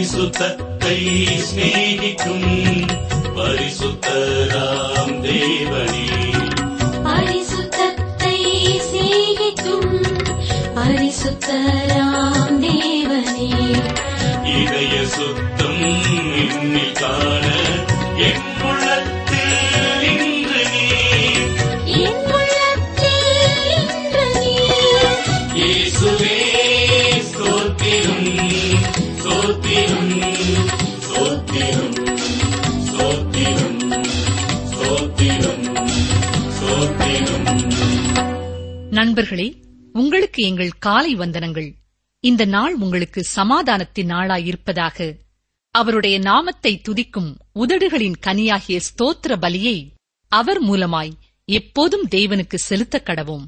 பரிசுத்தத்தை சிநேகிக்கும் பரிசுத்தராம் தேவனே பரிசுத்தத்தை சிநேகிக்கும் பரிசுத்தராம் தேவனே இதய சுத்தம் என்னில் காண என் உள்ளத்தில் இன்று நீ என் உள்ளத்தில் இன்று நீர் இயேசுவே ஸ்தோத்திரம் ஸ்தோத்திரம் ஸ்தோத்திரம் ஸ்தோத்திரம் ஸ்தோத்திரம் ஸ்தோத்திரம் நண்பர்களே உங்களுக்கு எங்கள் காலை வந்தனங்கள் இந்த நாள் உங்களுக்கு சமாதானத்தின் நாளாயிருப்பதாக அவருடைய நாமத்தை துதிக்கும் உதடுகளின் கனியாகிய ஸ்தோத்திர பலியை அவர் மூலமாய் எப்போதும் தேவனுக்கு செலுத்தக் கடவோம்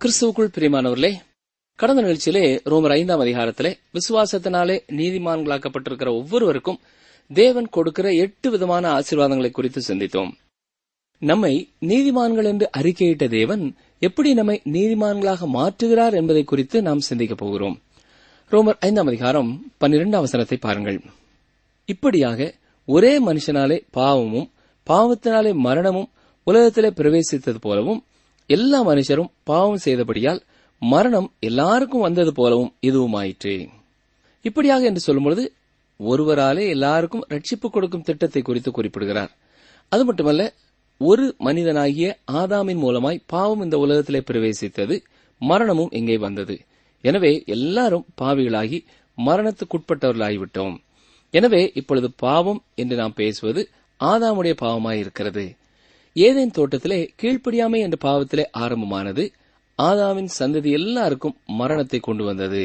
கிறிஸ்துவுக்குள் பிரியமானவர்களே கடந்த நிகழ்ச்சியிலே ரோமர் ஐந்தாம் அதிகாரத்திலே விசுவாசத்தினாலே நீதிமான்களாக்கப்பட்டிருக்கிற ஒவ்வொருவருக்கும் தேவன் கொடுக்கிற எட்டு விதமான ஆசீர்வாதங்களை குறித்து சிந்தித்தோம் நம்மை நீதிமான்கள் என்று அறிக்கையிட்ட தேவன் எப்படி நம்மை நீதிமான்களாக மாற்றுகிறார் என்பதை குறித்து நாம் சிந்திக்கப் போகிறோம் ரோமர் ஐந்தாம் அதிகாரம் பன்னிரெண்டாம் வசனத்தை பாருங்கள் இப்படியாக ஒரே மனுஷனாலே பாவமும் பாவத்தினாலே மரணமும் உலகத்திலே பிரவேசித்தது போலவும் எல்லா மனுஷரும் பாவம் செய்தபடியால் மரணம் எல்லாருக்கும் வந்தது போலவும் இதுவுமாயிற்று இப்படியாக என்று சொல்லும்பொழுது ஒருவராலே எல்லாருக்கும் ரட்சிப்பு கொடுக்கும் திட்டத்தை குறித்து குறிப்பிடுகிறார் அது மட்டுமல்ல ஒரு மனிதனாகிய ஆதாமின் மூலமாய் பாவம் இந்த உலகத்திலே பிரவேசித்தது மரணமும் இங்கே வந்தது எனவே எல்லாரும் பாவிகளாகி மரணத்துக்குட்பட்டவர்களாகிவிட்டோம் எனவே இப்பொழுது பாவம் என்று நாம் பேசுவது ஆதாமுடைய பாவமாயிருக்கிறது ஏதேன் தோட்டத்திலே கீழ்ப்படியாமை என்ற பாவத்திலே ஆரம்பமானது ஆதாமின் சந்ததி எல்லாருக்கும் மரணத்தை கொண்டு வந்தது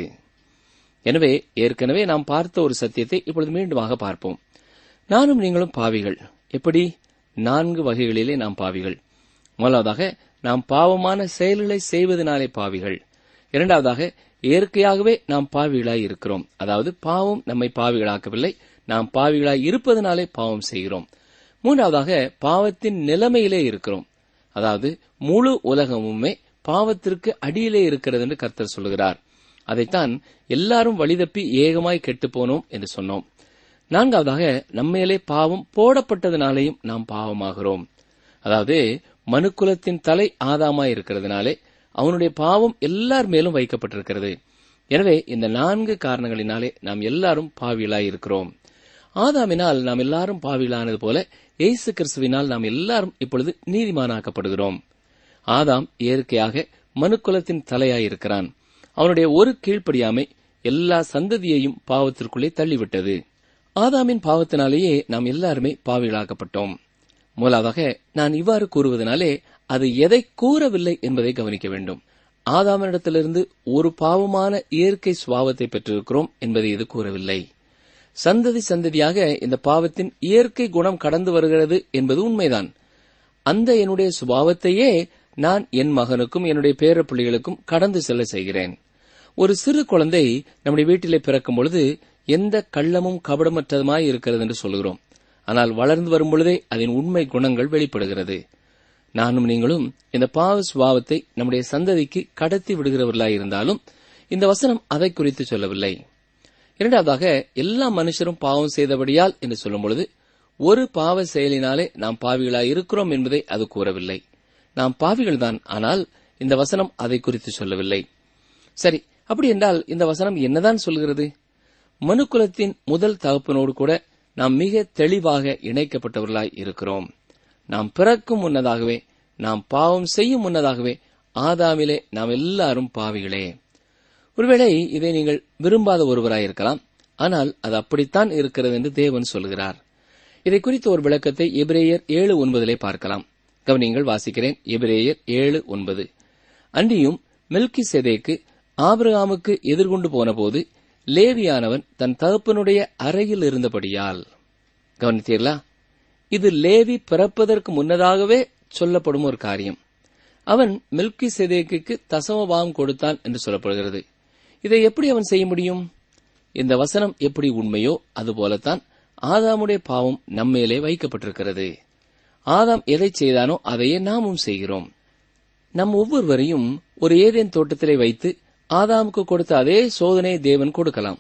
எனவே ஏற்கனவே நாம் பார்த்த ஒரு சத்தியத்தை இப்பொழுது மீண்டுமாக பார்ப்போம் நானும் நீங்களும் பாவிகள் எப்படி நான்கு வகைகளிலே நாம் பாவிகள் முதலாவதாக நாம் பாவமான செயல்களை செய்வதனாலே பாவிகள் இரண்டாவதாக இயற்கையாகவே நாம் பாவிகளாய் இருக்கிறோம் அதாவது பாவம் நம்மை பாவிகளாக்கவில்லை நாம் பாவிகளாய் இருப்பதனாலே பாவம் செய்கிறோம் மூன்றாவதாக பாவத்தின் நிலைமையிலே இருக்கிறோம் அதாவது முழு உலகமுமே பாவத்திற்கு அடியிலே இருக்கிறது என்று கர்த்தர் சொல்கிறார் அதைத்தான் எல்லாரும் வழிதப்பி ஏகமாய் கெட்டுப் போனோம் என்று சொன்னோம் நான்காவதாக நம்மையிலே பாவம் போடப்பட்டதினாலேயும் நாம் பாவமாகிறோம் அதாவது மனுக்குலத்தின் தலை ஆதாமாய் இருக்கிறதுனாலே அவனுடைய பாவம் எல்லார் மேலும் வைக்கப்பட்டிருக்கிறது எனவே இந்த நான்கு காரணங்களினாலே நாம் எல்லாரும் பாவிகளாய் இருக்கிறோம் ஆதாமினால் நாம் எல்லாரும் பாவிகளானது போல இயேசு கிறிஸ்துவினால் நாம் எல்லாரும் இப்பொழுது நீதிமானாக்கப்படுகிறோம் ஆதாம் இயற்கையாக மனுக்குலத்தின் தலையாயிருக்கிறான் அவனுடைய ஒரு கீழ்ப்படியாமை எல்லா சந்ததியையும் பாவத்திற்குள்ளே தள்ளிவிட்டது ஆதாமின் பாவத்தினாலேயே நாம் எல்லாருமே பாவிகளாக்கப்பட்டோம் முதலாவதாக நான் இவ்வாறு கூறுவதனாலே அது எதை கூறவில்லை என்பதை கவனிக்க வேண்டும் ஆதாமனிடத்திலிருந்து ஒரு பாவமான இயற்கை சுவாவத்தை பெற்றிருக்கிறோம் என்பதை இது கூறவில்லை சந்ததி சந்ததியாக இந்த பாவத்தின் இயற்கை குணம் கடந்து வருகிறது என்பது உண்மைதான் அந்த என்னுடைய சுபாவத்தையே நான் என் மகனுக்கும் என்னுடைய பேரப்பிள்ளைகளுக்கும் கடந்து செல்ல செய்கிறேன் ஒரு சிறு குழந்தை நம்முடைய வீட்டிலே பிறக்கும் பொழுது எந்த கள்ளமும் கபடமற்றதுமாய் இருக்கிறது என்று சொல்கிறோம் ஆனால் வளர்ந்து வரும் பொழுதே அதன் உண்மை குணங்கள் வெளிப்படுகிறது நானும் நீங்களும் இந்த பாவ சுபாவத்தை நம்முடைய சந்ததிக்கு கடத்தி விடுகிறவர்களாயிருந்தாலும் இந்த வசனம் அதை குறித்து சொல்லவில்லை இரண்டாவதாக எல்லா மனுஷரும் பாவம் செய்தபடியால் என்று சொல்லும் பொழுது ஒரு பாவ செயலினாலே நாம் பாவிகளாய் இருக்கிறோம் என்பதை அது கூறவில்லை நாம் பாவிகள்தான் ஆனால் இந்த வசனம் அதை குறித்து சொல்லவில்லை சரி அப்படி என்றால் இந்த வசனம் என்னதான் சொல்கிறது மனுக்குலத்தின் முதல் தகப்பனோடு கூட நாம் மிக தெளிவாக இணைக்கப்பட்டவர்களாய் இருக்கிறோம் நாம் பிறக்கும் முன்னதாகவே நாம் பாவம் செய்யும் முன்னதாகவே ஆதாமிலே நாம் எல்லாரும் பாவிகளே ஒருவேளை இதை நீங்கள் விரும்பாத ஒருவராயிருக்கலாம் ஆனால் அது அப்படித்தான் இருக்கிறது என்று தேவன் சொல்கிறார் இதை குறித்த ஒரு விளக்கத்தை எபிரேயர் ஏழு ஒன்பதிலே பார்க்கலாம் கவனிங்கள் வாசிக்கிறேன் எபிரேயர் ஏழு ஒன்பது அன்றியும் மெல்கி செதேக்கு ஆபிரகாமுக்கு எதிர்கொண்டு போனபோது லேவியானவன் தன் தகப்பனுடைய அறையில் இருந்தபடியால் கவனித்தீர்களா இது லேவி பிறப்பதற்கு முன்னதாகவே சொல்லப்படும் ஒரு காரியம் அவன் மில்கி செதேக்கு தசமபாகம் கொடுத்தான் என்று சொல்லப்படுகிறது இதை எப்படி அவன் செய்ய முடியும் இந்த வசனம் எப்படி உண்மையோ அதுபோலத்தான் ஆதாமுடைய பாவம் நம்மேலே வைக்கப்பட்டிருக்கிறது ஆதாம் எதை செய்தானோ அதையே நாமும் செய்கிறோம் நம் ஒவ்வொருவரையும் ஒரு ஏதேன் தோட்டத்திலே வைத்து ஆதாமுக்கு கொடுத்த அதே சோதனையை தேவன் கொடுக்கலாம்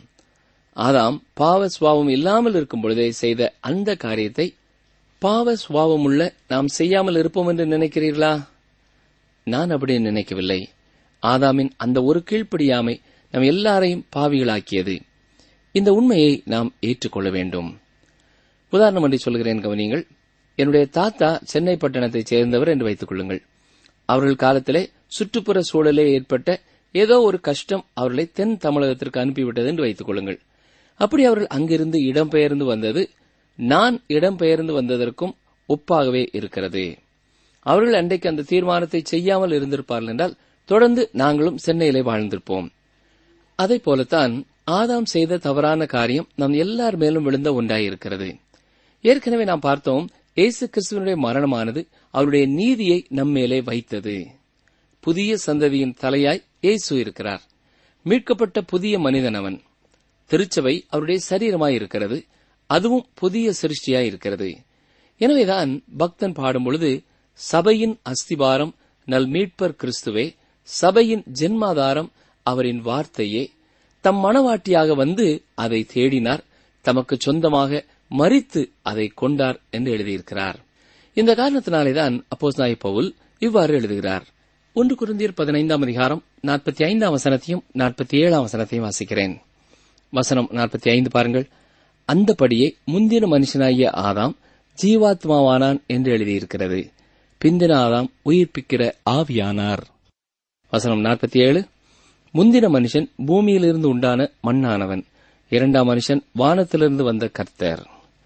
ஆதாம் பாவ சுவாவம் இல்லாமல் இருக்கும் பொழுதே செய்த அந்த காரியத்தை பாவ சுவாவமுள்ள நாம் செய்யாமல் இருப்போம் என்று நினைக்கிறீர்களா நான் அப்படி நினைக்கவில்லை ஆதாமின் அந்த ஒரு கீழ்ப்படியாமை நம் எல்லாரையும் பாவிகளாக்கியது இந்த உண்மையை நாம் ஏற்றுக்கொள்ள வேண்டும் உதாரணம் என்று சொல்கிறேன் கவனியுங்கள் என்னுடைய தாத்தா சென்னை பட்டணத்தைச் சேர்ந்தவர் என்று வைத்துக் கொள்ளுங்கள் அவர்கள் காலத்திலே சுற்றுப்புற சூழலே ஏற்பட்ட ஏதோ ஒரு கஷ்டம் அவர்களை தென் தமிழகத்திற்கு அனுப்பிவிட்டது என்று வைத்துக் கொள்ளுங்கள் அப்படி அவர்கள் அங்கிருந்து இடம்பெயர்ந்து வந்தது நான் இடம்பெயர்ந்து வந்ததற்கும் ஒப்பாகவே இருக்கிறது அவர்கள் அன்றைக்கு அந்த தீர்மானத்தை செய்யாமல் இருந்திருப்பார்கள் என்றால் தொடர்ந்து நாங்களும் சென்னையிலே வாழ்ந்திருப்போம் அதை போலத்தான் ஆதாம் செய்த தவறான காரியம் நம் எல்லார் மேலும் விழுந்த ஒன்றாயிருக்கிறது ஏற்கனவே நாம் பார்த்தோம் இயேசு கிறிஸ்துவனுடைய மரணமானது அவருடைய நீதியை நம்மேலே வைத்தது புதிய சந்ததியின் தலையாய் இயேசு இருக்கிறார் மீட்கப்பட்ட புதிய மனிதன் அவன் திருச்சபை அவருடைய சரீரமாய் இருக்கிறது அதுவும் புதிய சிருஷ்டியாய் இருக்கிறது எனவேதான் பக்தன் பாடும் பொழுது சபையின் அஸ்திபாரம் நல் மீட்பர் கிறிஸ்துவே சபையின் ஜென்மாதாரம் அவரின் வார்த்தையே தம் மனவாட்டியாக வந்து அதை தேடினார் தமக்கு சொந்தமாக மறித்து அதை கொண்டார் என்று எழுதியிருக்கிறார் இந்த காரணத்தினாலேதான் அப்போஸ் நாய் பவுல் இவ்வாறு எழுதுகிறார் ஒன்று குருந்தியர் பதினைந்தாம் அதிகாரம் நாற்பத்தி ஐந்தாம் வசனத்தையும் நாற்பத்தி ஏழாம் வசனத்தையும் வாசிக்கிறேன் வசனம் நாற்பத்தி ஐந்து பாருங்கள் அந்தபடியே முந்தின மனுஷனாகிய ஆதாம் ஜீவாத்மாவானான் என்று எழுதியிருக்கிறது பிந்தின ஆதாம் உயிர்ப்பிக்கிற ஆவியானார் வசனம் நாற்பத்தி ஏழு முந்தின மனுஷன் பூமியிலிருந்து உண்டான மண்ணானவன் இரண்டாம் மனுஷன் வானத்திலிருந்து வந்த கர்த்தர்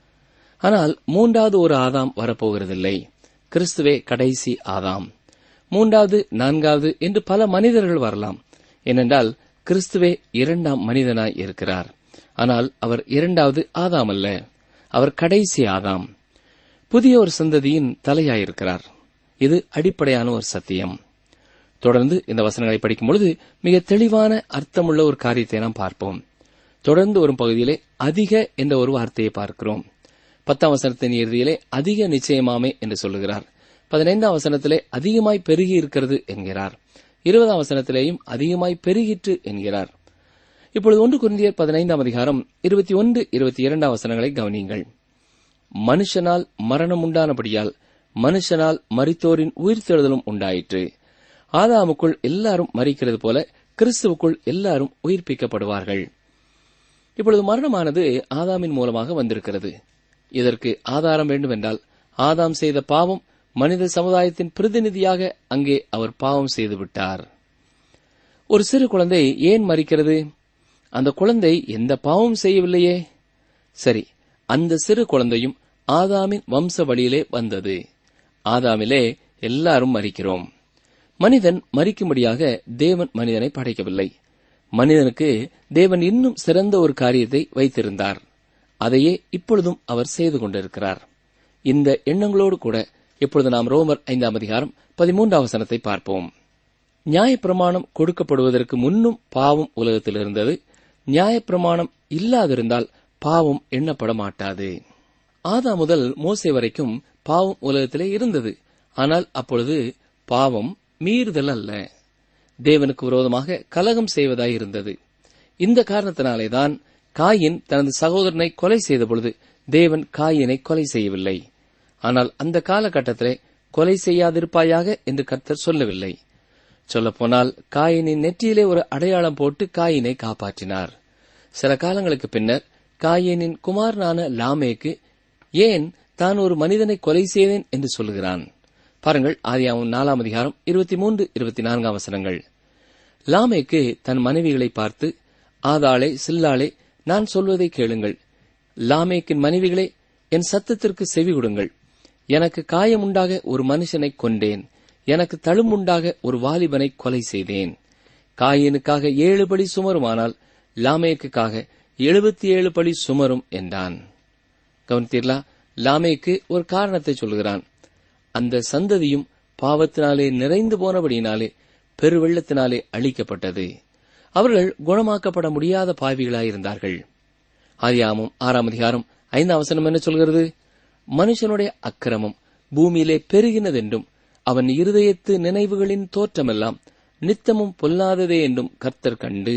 ஆனால் மூன்றாவது ஒரு ஆதாம் வரப்போகிறதில்லை கிறிஸ்துவே கடைசி ஆதாம் மூன்றாவது நான்காவது என்று பல மனிதர்கள் வரலாம் ஏனென்றால் கிறிஸ்துவே இரண்டாம் மனிதனாய் இருக்கிறார் ஆனால் அவர் இரண்டாவது ஆதாம் அல்ல அவர் கடைசி ஆதாம் புதிய ஒரு சந்ததியின் தலையாயிருக்கிறார் இது அடிப்படையான ஒரு சத்தியம் தொடர்ந்து இந்த வசனங்களை படிக்கும் பொழுது மிக தெளிவான அர்த்தமுள்ள ஒரு காரியத்தை நாம் பார்ப்போம் தொடர்ந்து வரும் பகுதியிலே அதிக என்ற ஒரு வார்த்தையை பார்க்கிறோம் பத்தாம் வசனத்தின் இறுதியிலே அதிக நிச்சயமாமே என்று சொல்லுகிறார் பதினைந்தாம் வசனத்திலே அதிகமாய் பெருகி இருக்கிறது என்கிறார் இருபதாம் வசனத்திலேயும் அதிகமாய் பெருகிற்று என்கிறார் இப்பொழுது ஒன்று குருந்தியர் பதினைந்தாம் அதிகாரம் இருபத்தி ஒன்று இருபத்தி இரண்டாம் வசனங்களை கவனியுங்கள் மனுஷனால் மரணம் உண்டானபடியால் மனுஷனால் மரித்தோரின் உயிர்த்தெழுதலும் உண்டாயிற்று ஆதாமுக்குள் எல்லாரும் மறிக்கிறது போல கிறிஸ்துவுக்குள் எல்லாரும் உயிர்ப்பிக்கப்படுவார்கள் இப்பொழுது மரணமானது ஆதாமின் மூலமாக வந்திருக்கிறது இதற்கு ஆதாரம் வேண்டுமென்றால் ஆதாம் செய்த பாவம் மனித சமுதாயத்தின் பிரதிநிதியாக அங்கே அவர் பாவம் செய்துவிட்டார் ஒரு சிறு குழந்தை ஏன் மறிக்கிறது அந்த குழந்தை எந்த பாவம் செய்யவில்லையே சரி அந்த சிறு குழந்தையும் ஆதாமின் வம்ச வழியிலே வந்தது ஆதாமிலே எல்லாரும் மறிக்கிறோம் மனிதன் மறிக்கும்படியாக தேவன் மனிதனை படைக்கவில்லை மனிதனுக்கு தேவன் இன்னும் சிறந்த ஒரு காரியத்தை வைத்திருந்தார் அதையே இப்பொழுதும் அவர் செய்து கொண்டிருக்கிறார் இந்த எண்ணங்களோடு கூட இப்பொழுது நாம் ரோமர் ஐந்தாம் அதிகாரம் பதிமூன்றாம் வசனத்தை பார்ப்போம் நியாயப்பிரமாணம் கொடுக்கப்படுவதற்கு முன்னும் பாவம் உலகத்தில் இருந்தது நியாயப்பிரமாணம் இல்லாதிருந்தால் பாவம் எண்ணப்பட மாட்டாது ஆதா முதல் மோசே வரைக்கும் பாவம் உலகத்திலே இருந்தது ஆனால் அப்பொழுது பாவம் மீறுதல் அல்ல தேவனுக்கு விரோதமாக கலகம் செய்வதாய் இருந்தது இந்த காரணத்தினாலேதான் காயின் தனது சகோதரனை கொலை செய்த பொழுது தேவன் காயினை கொலை செய்யவில்லை ஆனால் அந்த காலகட்டத்திலே கொலை செய்யாதிருப்பாயாக என்று கர்த்தர் சொல்லவில்லை சொல்லப்போனால் காயினின் நெற்றியிலே ஒரு அடையாளம் போட்டு காயினை காப்பாற்றினார் சில காலங்களுக்கு பின்னர் காயினின் குமாரனான லாமேக்கு ஏன் தான் ஒரு மனிதனை கொலை செய்தேன் என்று சொல்லுகிறான் பாருங்கள் ஆதியாவும் நாலாம் அதிகாரம் இருபத்தி மூன்று இருபத்தி நான்காம் வசனங்கள் லாமேக்கு தன் மனைவிகளை பார்த்து ஆதாளே சில்லாளே நான் சொல்வதை கேளுங்கள் லாமேக்கின் மனைவிகளே என் சத்தத்திற்கு செவி கொடுங்கள் எனக்கு காயமுண்டாக ஒரு மனுஷனை கொண்டேன் எனக்கு தழும்புண்டாக ஒரு வாலிபனை கொலை செய்தேன் காயினுக்காக ஏழு படி சுமருமானால் லாமேக்குக்காக எழுபத்தி ஏழு படி சுமரும் என்றான் கவனித்தீர்களா லாமேக்கு ஒரு காரணத்தை சொல்கிறான் அந்த சந்ததியும் பாவத்தினாலே நிறைந்து போனபடியினாலே பெருவெள்ளத்தினாலே அழிக்கப்பட்டது அவர்கள் குணமாக்கப்பட முடியாத பாவிகளாயிருந்தார்கள் ஆதியாமும் ஆறாம் அதிகாரம் ஐந்தாம் வசனம் என்ன சொல்கிறது மனுஷனுடைய அக்கிரமம் பூமியிலே பெருகினதென்றும் அவன் இருதயத்து நினைவுகளின் தோற்றமெல்லாம் நித்தமும் பொல்லாததே என்றும் கர்த்தர் கண்டு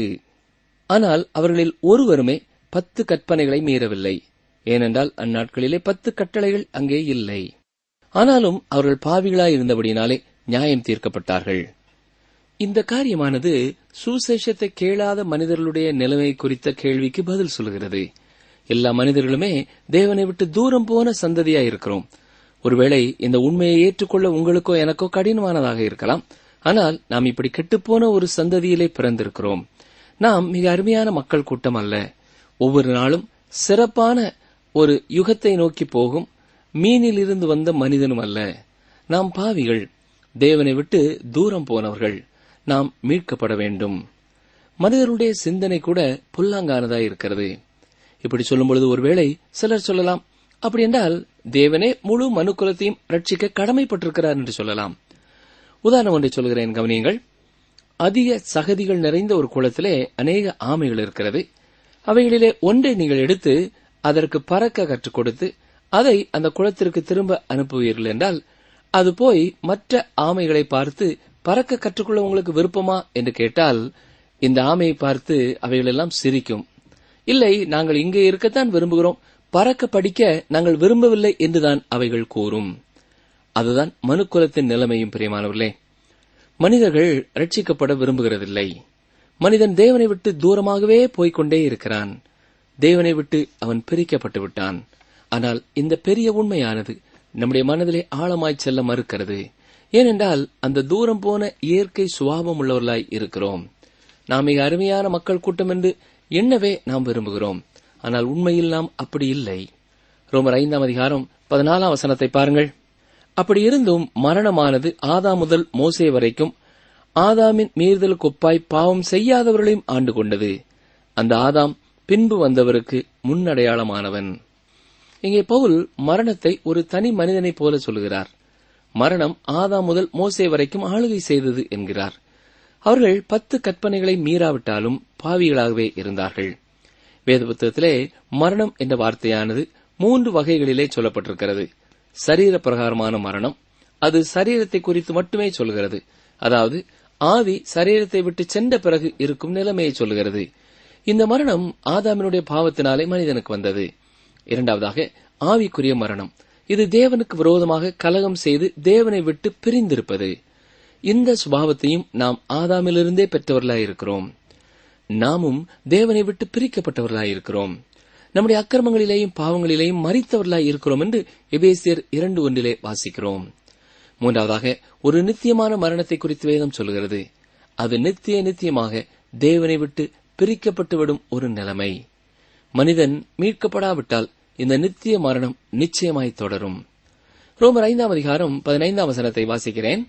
ஆனால் அவர்களில் ஒருவருமே பத்து கற்பனைகளை மீறவில்லை ஏனென்றால் அந்நாட்களிலே பத்து கட்டளைகள் அங்கே இல்லை ஆனாலும் அவர்கள் பாவிகளாய் இருந்தபடியினாலே நியாயம் தீர்க்கப்பட்டார்கள் இந்த காரியமானது சுசேஷத்தை கேளாத மனிதர்களுடைய நிலைமை குறித்த கேள்விக்கு பதில் சொல்கிறது எல்லா மனிதர்களுமே தேவனை விட்டு தூரம் போன சந்ததியா இருக்கிறோம் ஒருவேளை இந்த உண்மையை ஏற்றுக்கொள்ள உங்களுக்கோ எனக்கோ கடினமானதாக இருக்கலாம் ஆனால் நாம் இப்படி கெட்டுப்போன ஒரு சந்ததியிலே பிறந்திருக்கிறோம் நாம் மிக அருமையான மக்கள் கூட்டம் அல்ல ஒவ்வொரு நாளும் சிறப்பான ஒரு யுகத்தை நோக்கி போகும் மீனில் இருந்து வந்த மனிதனும் அல்ல நாம் பாவிகள் தேவனை விட்டு தூரம் போனவர்கள் நாம் மீட்கப்பட வேண்டும் மனிதருடைய சிந்தனை கூட புல்லாங்கானதாய் இருக்கிறது இப்படி சொல்லும் பொழுது ஒருவேளை சிலர் சொல்லலாம் அப்படி என்றால் தேவனே முழு மனுக்குலத்தையும் ரட்சிக்க கடமைப்பட்டிருக்கிறார் என்று சொல்லலாம் உதாரணம் ஒன்றை சொல்கிறேன் கவனியுங்கள் அதிக சகதிகள் நிறைந்த ஒரு குளத்திலே அநேக ஆமைகள் இருக்கிறது அவைகளிலே ஒன்றை நீங்கள் எடுத்து அதற்கு பறக்க கற்றுக் கொடுத்து அதை அந்த குளத்திற்கு திரும்ப அனுப்புவீர்கள் என்றால் அது போய் மற்ற ஆமைகளை பார்த்து பறக்க கற்றுக்கொள்ள உங்களுக்கு விருப்பமா என்று கேட்டால் இந்த ஆமையை பார்த்து அவைகளெல்லாம் சிரிக்கும் இல்லை நாங்கள் இங்கே இருக்கத்தான் விரும்புகிறோம் பறக்க படிக்க நாங்கள் விரும்பவில்லை என்றுதான் அவைகள் கூறும் அதுதான் மனுக்குலத்தின் நிலைமையும் பிரியமானவர்களே மனிதர்கள் ரட்சிக்கப்பட விரும்புகிறதில்லை மனிதன் தேவனை விட்டு தூரமாகவே போய்க் கொண்டே இருக்கிறான் தேவனை விட்டு அவன் பிரிக்கப்பட்டு விட்டான் ஆனால் இந்த பெரிய உண்மையானது நம்முடைய மனதிலே ஆழமாய் செல்ல மறுக்கிறது ஏனென்றால் அந்த தூரம் போன இயற்கை சுபாவம் உள்ளவர்களாய் இருக்கிறோம் நாம் மிக அருமையான மக்கள் கூட்டம் என்று எண்ணவே நாம் விரும்புகிறோம் ஆனால் உண்மையில் நாம் அப்படி இல்லை ரோமர் ஐந்தாம் அதிகாரம் பதினாலாம் வசனத்தை பாருங்கள் அப்படி இருந்தும் மரணமானது ஆதாம் முதல் மோசே வரைக்கும் ஆதாமின் மீறுதல் கொப்பாய் பாவம் செய்யாதவர்களையும் ஆண்டு கொண்டது அந்த ஆதாம் பின்பு வந்தவருக்கு முன்னடையாளமானவன் இங்கே பவுல் மரணத்தை ஒரு தனி மனிதனைப் போல சொல்கிறார் மரணம் ஆதாம் முதல் மோசே வரைக்கும் ஆளுகை செய்தது என்கிறார் அவர்கள் பத்து கற்பனைகளை மீறாவிட்டாலும் பாவிகளாகவே இருந்தார்கள் வேத புத்தகத்திலே மரணம் என்ற வார்த்தையானது மூன்று வகைகளிலே சொல்லப்பட்டிருக்கிறது சரீர பிரகாரமான மரணம் அது சரீரத்தை குறித்து மட்டுமே சொல்கிறது அதாவது ஆவி சரீரத்தை விட்டு சென்ற பிறகு இருக்கும் நிலைமையை சொல்கிறது இந்த மரணம் ஆதாமினுடைய பாவத்தினாலே மனிதனுக்கு வந்தது இரண்டாவதாக ஆவிக்குரிய மரணம் இது தேவனுக்கு விரோதமாக கலகம் செய்து தேவனை விட்டு பிரிந்திருப்பது இந்த சுபாவத்தையும் நாம் ஆதாமிலிருந்தே பெற்றவர்களாயிருக்கிறோம் நாமும் தேவனை விட்டு பிரிக்கப்பட்டவர்களாயிருக்கிறோம் நம்முடைய அக்கிரமங்களிலேயும் பாவங்களிலேயும் மறித்தவர்களாய் இருக்கிறோம் என்று எபேசியர் இரண்டு ஒன்றிலே வாசிக்கிறோம் மூன்றாவதாக ஒரு நித்தியமான மரணத்தை குறித்து வேதம் சொல்கிறது அது நித்திய நித்தியமாக தேவனை விட்டு பிரிக்கப்பட்டுவிடும் ஒரு நிலைமை மனிதன் மீட்கப்படாவிட்டால் இந்த நித்திய மரணம் நிச்சயமாய் தொடரும் ரோமர் ஐந்தாம் அதிகாரம் பதினைந்தாம் வசனத்தை வாசிக்கிறேன்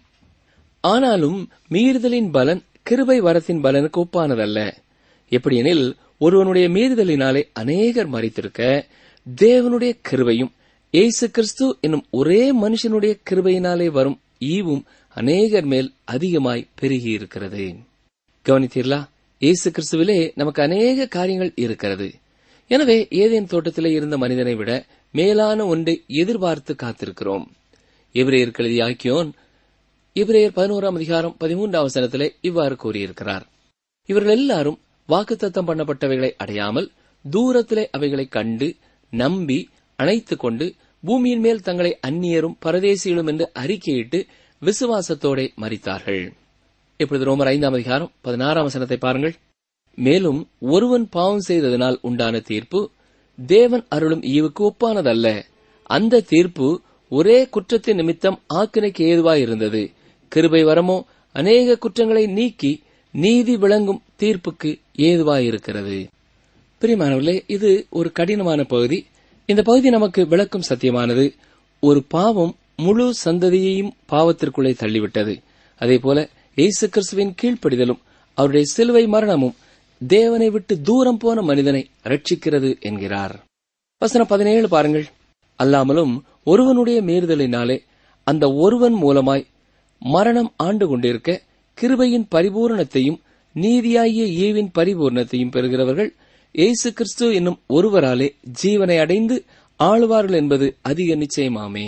ஆனாலும் மீறுதலின் பலன் கிருபை வரத்தின் பலனுக்கு ஒப்பானதல்ல எப்படியெனில் ஒருவனுடைய மீறுதலினாலே அநேகர் மறித்திருக்க தேவனுடைய கிருபையும் இயேசு கிறிஸ்து என்னும் ஒரே மனுஷனுடைய கிருபையினாலே வரும் ஈவும் அநேகர் மேல் அதிகமாய் பெருகியிருக்கிறது கவனித்தீர்களா இயேசு கிறிஸ்துவிலே நமக்கு அநேக காரியங்கள் இருக்கிறது எனவே ஏதேன் தோட்டத்திலே இருந்த மனிதனை விட மேலான ஒன்றை எதிர்பார்த்து காத்திருக்கிறோம் எபிரேயர் கழுதி ஆக்கியோன் எபிரேயர் பதினோராம் அதிகாரம் பதிமூன்றாம் வசனத்திலே இவ்வாறு கூறியிருக்கிறார் இவர்கள் எல்லாரும் வாக்குத்தத்தம் பண்ணப்பட்டவைகளை அடையாமல் தூரத்திலே அவைகளை கண்டு நம்பி அணைத்துக் கொண்டு பூமியின் மேல் தங்களை அந்நியரும் பரதேசிகளும் என்று அறிக்கையிட்டு விசுவாசத்தோடே மறித்தார்கள் இப்பொழுது ரோமர் ஐந்தாம் அதிகாரம் பதினாறாம் வசனத்தை பாருங்கள் மேலும் ஒருவன் பாவம் செய்ததனால் உண்டான தீர்ப்பு தேவன் அருளும் ஈவுக்கு ஒப்பானதல்ல அந்த தீர்ப்பு ஒரே குற்றத்தின் நிமித்தம் ஆக்கினைக்கு ஏதுவாயிருந்தது கிருபை வரமோ அநேக குற்றங்களை நீக்கி நீதி விளங்கும் தீர்ப்புக்கு ஏதுவாயிருக்கிறது பிரியமானவர்களே இது ஒரு கடினமான பகுதி இந்த பகுதி நமக்கு விளக்கும் சத்தியமானது ஒரு பாவம் முழு சந்ததியையும் பாவத்திற்குள்ளே தள்ளிவிட்டது அதேபோல இயேசு கிறிஸ்துவின் கீழ்ப்படிதலும் அவருடைய சிலுவை மரணமும் தேவனை விட்டு தூரம் போன மனிதனை ரட்சிக்கிறது என்கிறார் வசனம் பதினேழு பாருங்கள் அல்லாமலும் ஒருவனுடைய மீறுதலினாலே அந்த ஒருவன் மூலமாய் மரணம் ஆண்டு கொண்டிருக்க கிருபையின் பரிபூரணத்தையும் நீதியாகிய ஈவின் பரிபூரணத்தையும் பெறுகிறவர்கள் இயேசு கிறிஸ்து என்னும் ஒருவராலே ஜீவனை அடைந்து ஆளுவார்கள் என்பது அதிக நிச்சயமாமே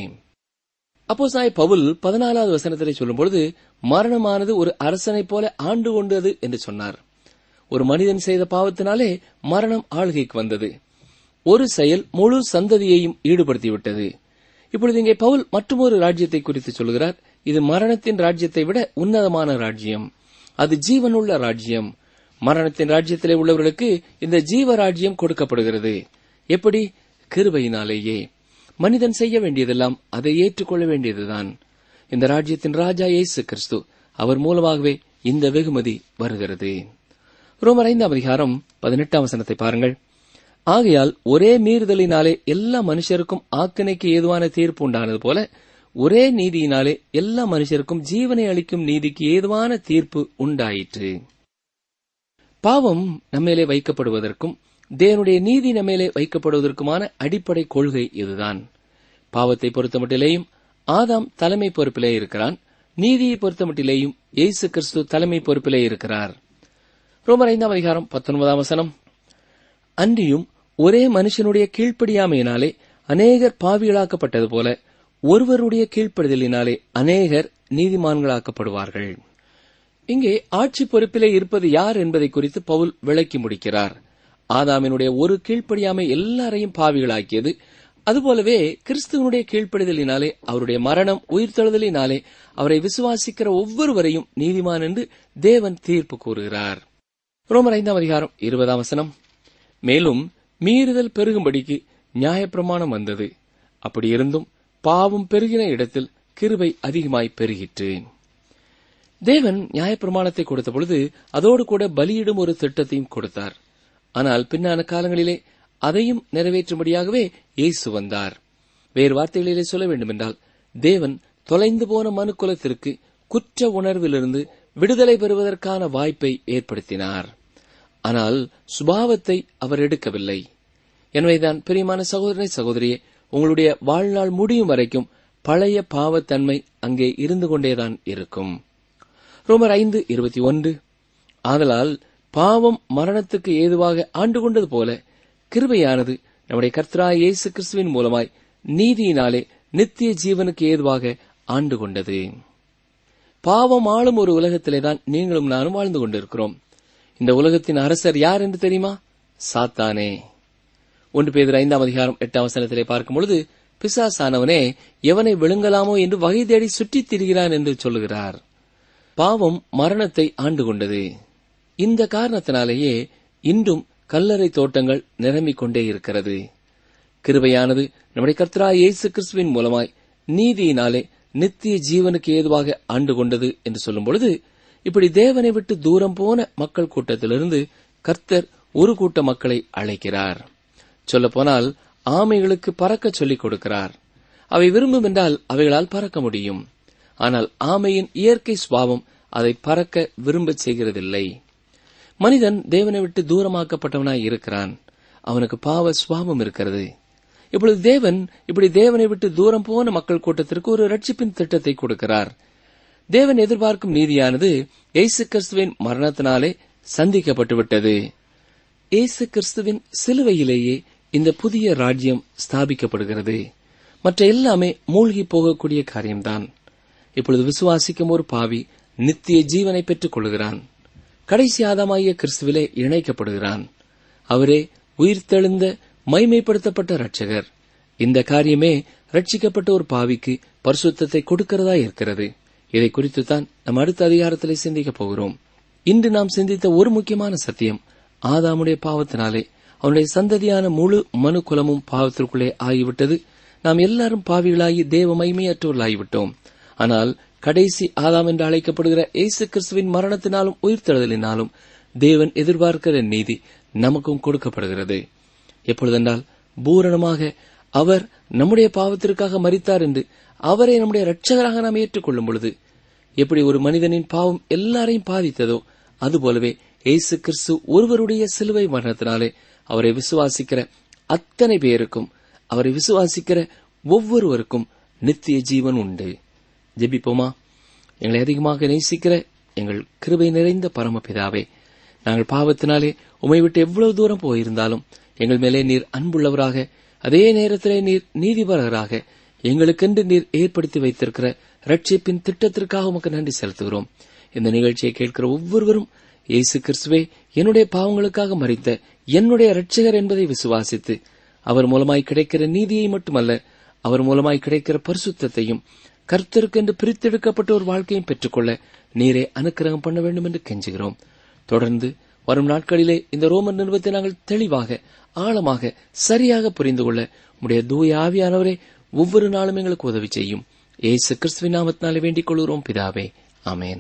அப்போ சாய் பவுல் பதினாலாவது வசனத்திலே சொல்லும்பொழுது மரணமானது ஒரு அரசனைப் போல ஆண்டு கொண்டது என்று சொன்னார் ஒரு மனிதன் செய்த பாவத்தினாலே மரணம் ஆளுகைக்கு வந்தது ஒரு செயல் முழு சந்ததியையும் ஈடுபடுத்திவிட்டது இப்பொழுது இங்கே பவுல் மற்றொரு ராஜ்யத்தை குறித்து சொல்கிறார் இது மரணத்தின் ராஜ்யத்தை விட உன்னதமான ராஜ்யம் அது ஜீவனுள்ள ராஜ்யம் மரணத்தின் ராஜ்யத்திலே உள்ளவர்களுக்கு இந்த ஜீவ ராஜ்யம் கொடுக்கப்படுகிறது எப்படி கிருபையினாலேயே மனிதன் செய்ய வேண்டியதெல்லாம் அதை ஏற்றுக்கொள்ள வேண்டியதுதான் இந்த ராஜ்யத்தின் ராஜா இயேசு கிறிஸ்து அவர் மூலமாகவே இந்த வெகுமதி வருகிறது ரோமர் ஐந்தாம் அதிகாரம் பதினெட்டாம் வசனத்தை பாருங்கள் ஆகையால் ஒரே மீறுதலினாலே எல்லா மனுஷருக்கும் ஆக்கினைக்கு ஏதுவான தீர்ப்பு உண்டானது போல ஒரே நீதியினாலே எல்லா மனுஷருக்கும் ஜீவனை அளிக்கும் நீதிக்கு ஏதுவான தீர்ப்பு உண்டாயிற்று பாவம் நம்மேலே வைக்கப்படுவதற்கும் தேவனுடைய நீதி நம்மேலே வைக்கப்படுவதற்குமான அடிப்படை கொள்கை இதுதான் பாவத்தை பொறுத்தமட்டிலேயும் ஆதாம் தலைமை பொறுப்பிலே இருக்கிறான் நீதியை பொறுத்தமட்டிலேயும் இயேசு கிறிஸ்து தலைமை பொறுப்பிலே இருக்கிறார் ரோமர் ஐந்தாம் அதிகாரம் பத்தொன்பதாம் வசனம் அன்றியும் ஒரே மனுஷனுடைய கீழ்ப்படியாமையினாலே அநேகர் பாவிகளாக்கப்பட்டது போல ஒருவருடைய கீழ்ப்படிதலினாலே அநேகர் நீதிமான்களாக்கப்படுவார்கள் இங்கே ஆட்சி பொறுப்பிலே இருப்பது யார் என்பதை குறித்து பவுல் விளக்கி முடிக்கிறார் ஆதாமினுடைய ஒரு கீழ்ப்படியாமை எல்லாரையும் பாவிகளாக்கியது அதுபோலவே கிறிஸ்துவனுடைய கீழ்ப்படிதலினாலே அவருடைய மரணம் உயிர்த்தெழுதலினாலே அவரை விசுவாசிக்கிற ஒவ்வொருவரையும் நீதிமான் என்று தேவன் தீர்ப்பு கூறுகிறார் ரோமர் ஐந்தாம் அதிகாரம் இருபதாம் வசனம் மேலும் மீறுதல் பெருகும்படிக்கு நியாயப்பிரமாணம் வந்தது அப்படி இருந்தும் பாவம் பெருகின இடத்தில் கிருபை அதிகமாய் பெருகிற்று தேவன் நியாயப்பிரமாணத்தை கொடுத்த பொழுது அதோடு கூட பலியிடும் ஒரு திட்டத்தையும் கொடுத்தார் ஆனால் பின்னான காலங்களிலே அதையும் நிறைவேற்றும்படியாகவே இயேசு வந்தார் வேறு வார்த்தைகளிலே சொல்ல வேண்டுமென்றால் தேவன் தொலைந்து போன மனுக்குலத்திற்கு குற்ற உணர்விலிருந்து விடுதலை பெறுவதற்கான வாய்ப்பை ஏற்படுத்தினார் ஆனால் சுபாவத்தை அவர் எடுக்கவில்லை எனவேதான் பிரியமான சகோதரனை சகோதரியே உங்களுடைய வாழ்நாள் முடியும் வரைக்கும் பழைய பாவத்தன்மை அங்கே இருந்து கொண்டேதான் இருக்கும் ரோமர் ஐந்து இருபத்தி ஒன்று ஆதலால் பாவம் மரணத்துக்கு ஏதுவாக ஆண்டு கொண்டது போல கிருபையானது நம்முடைய கர்த்தராய் இயேசு கிறிஸ்துவின் மூலமாய் நீதியினாலே நித்திய ஜீவனுக்கு ஏதுவாக ஆண்டு கொண்டது பாவம் ஆளும் ஒரு உலகத்திலே தான் நீங்களும் நானும் வாழ்ந்து கொண்டிருக்கிறோம் இந்த உலகத்தின் அரசர் யார் என்று தெரியுமா சாத்தானே ஒன்று பேதர் ஐந்தாம் அதிகாரம் எட்டாம் வசனத்திலே பார்க்கும் பொழுது பிசாசானவனே எவனை விழுங்கலாமோ என்று வகை தேடி சுற்றித் திரிகிறான் என்று சொல்லுகிறார் பாவம் மரணத்தை ஆண்டு கொண்டது இந்த காரணத்தினாலேயே இன்றும் கல்லறை தோட்டங்கள் நிரம்பிக் கொண்டே இருக்கிறது கிருபையானது நம்முடைய கர்த்தராய் இயேசு கிறிஸ்துவின் மூலமாய் நீதியினாலே நித்திய ஜீவனுக்கு ஏதுவாக ஆண்டு கொண்டது என்று சொல்லும் பொழுது இப்படி தேவனை விட்டு தூரம் போன மக்கள் கூட்டத்திலிருந்து கர்த்தர் ஒரு கூட்ட மக்களை அழைக்கிறார் சொல்லப்போனால் ஆமைகளுக்கு பறக்க சொல்லிக் கொடுக்கிறார் அவை விரும்பும் என்றால் அவைகளால் பறக்க முடியும் ஆனால் ஆமையின் இயற்கை சுபாவம் அதை பறக்க விரும்பச் செய்கிறதில்லை மனிதன் தேவனை விட்டு தூரமாக்கப்பட்டவனாய் இருக்கிறான் அவனுக்கு பாவ சுவாபம் இருக்கிறது இப்பொழுது தேவன் இப்படி தேவனை விட்டு தூரம் போன மக்கள் கூட்டத்திற்கு ஒரு ரட்சிப்பின் திட்டத்தை கொடுக்கிறார் தேவன் எதிர்பார்க்கும் நீதியானது இயேசு கிறிஸ்துவின் மரணத்தினாலே சந்திக்கப்பட்டு விட்டது இயேசு கிறிஸ்துவின் சிலுவையிலேயே இந்த புதிய ராஜ்யம் ஸ்தாபிக்கப்படுகிறது மற்ற எல்லாமே மூழ்கி போகக்கூடிய காரியம்தான் இப்பொழுது விசுவாசிக்கும் ஒரு பாவி நித்திய ஜீவனை பெற்றுக் கொள்கிறான் கடைசி ஆதாமாகிய கிறிஸ்துவிலே இணைக்கப்படுகிறான் அவரே உயிர்த்தெழுந்த மைமைப்படுத்தப்பட்ட இரட்சகர் இந்த காரியமே ரட்சிக்கப்பட்ட ஒரு பாவிக்கு பரிசுத்தத்தை கொடுக்கிறதா இருக்கிறது இதை குறித்துத்தான் நம் அடுத்த அதிகாரத்திலே சிந்திக்கப் போகிறோம் இன்று நாம் சிந்தித்த ஒரு முக்கியமான சத்தியம் ஆதாமுடைய பாவத்தினாலே அவனுடைய சந்ததியான முழு மனு குலமும் பாவத்திற்குள்ளே ஆகிவிட்டது நாம் எல்லாரும் பாவிகளாகி தேவ மைமையற்றவர்களாகிவிட்டோம் ஆனால் கடைசி ஆதாம் என்று அழைக்கப்படுகிற இயேசு கிறிஸ்துவின் மரணத்தினாலும் உயிர்த்தெழுதலினாலும் தேவன் எதிர்பார்க்கிற நீதி நமக்கும் கொடுக்கப்படுகிறது எப்பொழுதென்றால் பூரணமாக அவர் நம்முடைய பாவத்திற்காக மரித்தார் என்று அவரை நம்முடைய இரட்சகராக நாம் ஏற்றுக்கொள்ளும் பொழுது எப்படி ஒரு மனிதனின் பாவம் எல்லாரையும் பாதித்ததோ அதுபோலவே இயேசு கிறிஸ்து ஒருவருடைய சிலுவை மரணத்தினாலே அவரை விசுவாசிக்கிற அத்தனை பேருக்கும் அவரை விசுவாசிக்கிற ஒவ்வொருவருக்கும் நித்திய ஜீவன் உண்டு ஜெபிப்போமா எங்களை அதிகமாக நேசிக்கிற எங்கள் கிருபை நிறைந்த பரமபிதாவே நாங்கள் பாவத்தினாலே உமை விட்டு எவ்வளவு தூரம் போயிருந்தாலும் எங்கள் மேலே நீர் அன்புள்ளவராக அதே நேரத்திலே நீர் நீதிபரராக எங்களுக்கென்று நீர் ஏற்படுத்தி வைத்திருக்கிற ரட்சிப்பின் திட்டத்திற்காக உமக்கு நன்றி செலுத்துகிறோம் இந்த நிகழ்ச்சியை கேட்கிற ஒவ்வொருவரும் இயேசு கிறிஸ்துவே என்னுடைய பாவங்களுக்காக மறித்த என்னுடைய இரட்சகர் என்பதை விசுவாசித்து அவர் மூலமாய் கிடைக்கிற நீதியை மட்டுமல்ல அவர் மூலமாய் கிடைக்கிற பரிசுத்தத்தையும் கர்த்தருக்கென்று பிரித்தெடுக்கப்பட்ட ஒரு வாழ்க்கையும் பெற்றுக்கொள்ள நீரே அனுக்கிரகம் பண்ண வேண்டும் என்று கெஞ்சுகிறோம் தொடர்ந்து வரும் நாட்களிலே இந்த ரோமன் நிறுவத்தை நாங்கள் தெளிவாக ஆழமாக சரியாக புரிந்து கொள்ள உடைய தூய ஆவியானவரே ஒவ்வொரு நாளும் எங்களுக்கு உதவி செய்யும் ஏசு கிறிஸ்துவின் நாமத்தினாலே வேண்டிக் கொள்கிறோம் பிதாவே ஆமேன்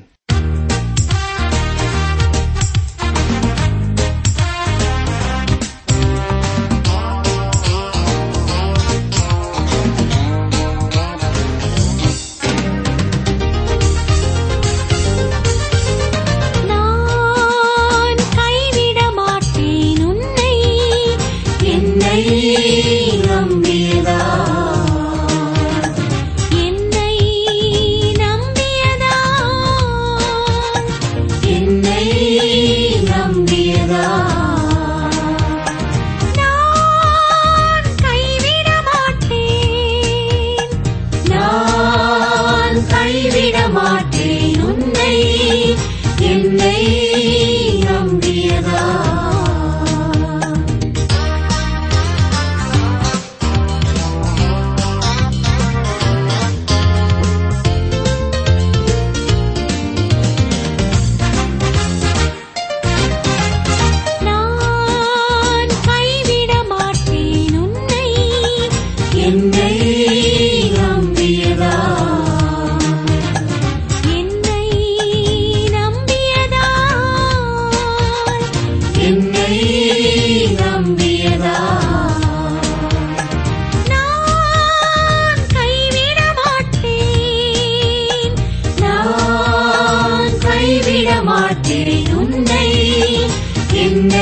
நான் கைவிட மாட்டேன் உன்னை என்னை நம்பியதா என்னை நம்பியதா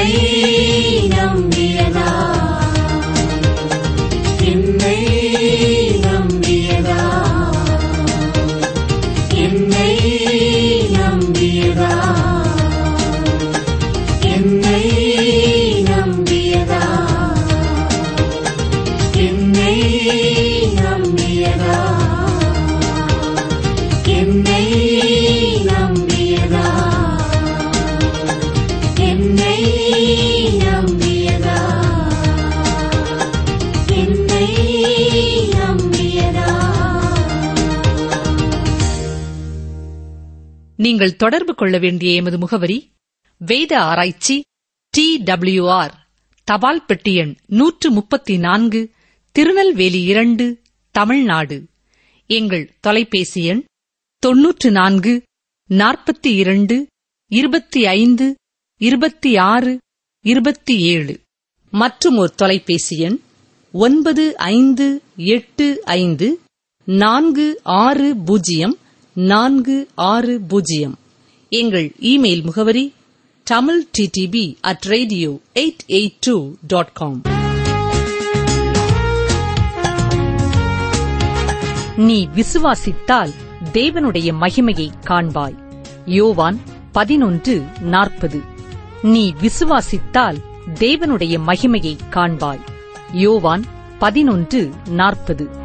என்னை நம்பியதா என்னை நம்பியதா என்னை நம்பியதா என்னை நம்பியதா என்னை நம்பியதா என்னை நம்பியதா என்னை நம்பியதா என்னை நம்பியதா நீங்கள் தொடர்பு கொள்ள வேண்டிய எமது முகவரி வேத ஆராய்ச்சி டி ஆர் தபால் பெட்டி எண் நூற்று முப்பத்தி நான்கு திருநெல்வேலி இரண்டு தமிழ்நாடு எங்கள் தொலைபேசி எண் தொன்னூற்று நான்கு நாற்பத்தி இரண்டு இருபத்தி ஐந்து இருபத்தி ஆறு இருபத்தி ஏழு மற்றும் ஒரு தொலைபேசி எண் ஒன்பது ஐந்து எட்டு ஐந்து நான்கு ஆறு பூஜ்ஜியம் நான்கு ஆறு பூஜ்ஜியம் எங்கள் இமெயில் முகவரி Tamil DTP at radio eight eight two dot com நீ விசுவாசித்தால் தேவனுடைய மகிமையை காண்பாய் யோவான் பதினொன்று நாற்பது நீ விசுவாசித்தால் தேவனுடைய மகிமையை காண்பாய் யோவான் பதினொன்று நாற்பது